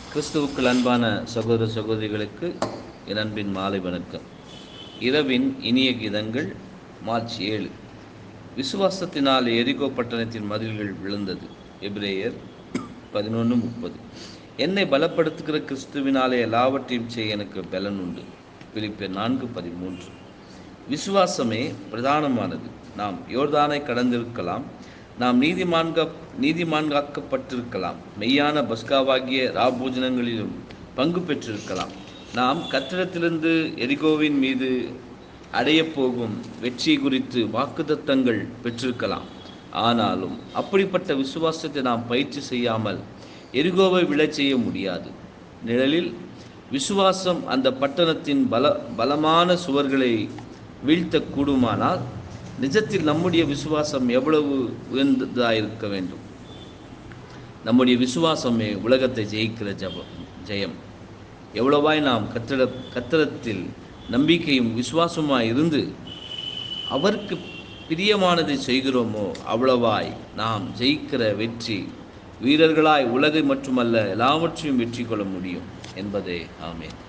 கிறிஸ்துவுக்குள் அன்பான சகோதர சகோதரிகளுக்கு என் அன்பின் மாலை வணக்கம் இரவின் இனிய கீதங்கள் மார்ச் ஏழு விசுவாசத்தினால் எரிகோ பட்டணத்தின் மதில்கள் விழுந்தது எபிரேயர் பதினொன்று முப்பது என்னை பலப்படுத்துகிற கிறிஸ்துவினாலே எல்லாவற்றையும் செய்ய எனக்கு பலன் உண்டு பிலிப்பியர் நான்கு பதிமூன்று விசுவாசமே பிரதானமானது நாம் யோர்தானை கடந்திருக்கலாம் நாம் நீதிமான்க நீதிமான்காக்கப்பட்டிருக்கலாம் மெய்யான பஸ்காவாகிய ராபூஜனங்களிலும் பங்கு பெற்றிருக்கலாம் நாம் கட்டிடத்திலிருந்து எரிகோவின் மீது அடையப் போகும் வெற்றி குறித்து வாக்குத்தத்தங்கள் பெற்றிருக்கலாம் ஆனாலும் அப்படிப்பட்ட விசுவாசத்தை நாம் பயிற்சி செய்யாமல் எரிகோவை விழச் செய்ய முடியாது நிழலில் விசுவாசம் அந்த பட்டணத்தின் பல பலமான சுவர்களை வீழ்த்தக்கூடுமானால் நிஜத்தில் நம்முடைய விசுவாசம் எவ்வளவு உயர்ந்ததாயிருக்க வேண்டும் நம்முடைய விசுவாசமே உலகத்தை ஜெயிக்கிற ஜபம் ஜெயம் எவ்வளவாய் நாம் கத்திர கத்திரத்தில் நம்பிக்கையும் விசுவாசமாய் இருந்து அவருக்கு பிரியமானதை செய்கிறோமோ அவ்வளவாய் நாம் ஜெயிக்கிற வெற்றி வீரர்களாய் உலகை மட்டுமல்ல எல்லாவற்றையும் வெற்றி கொள்ள முடியும் என்பதே ஆமேன்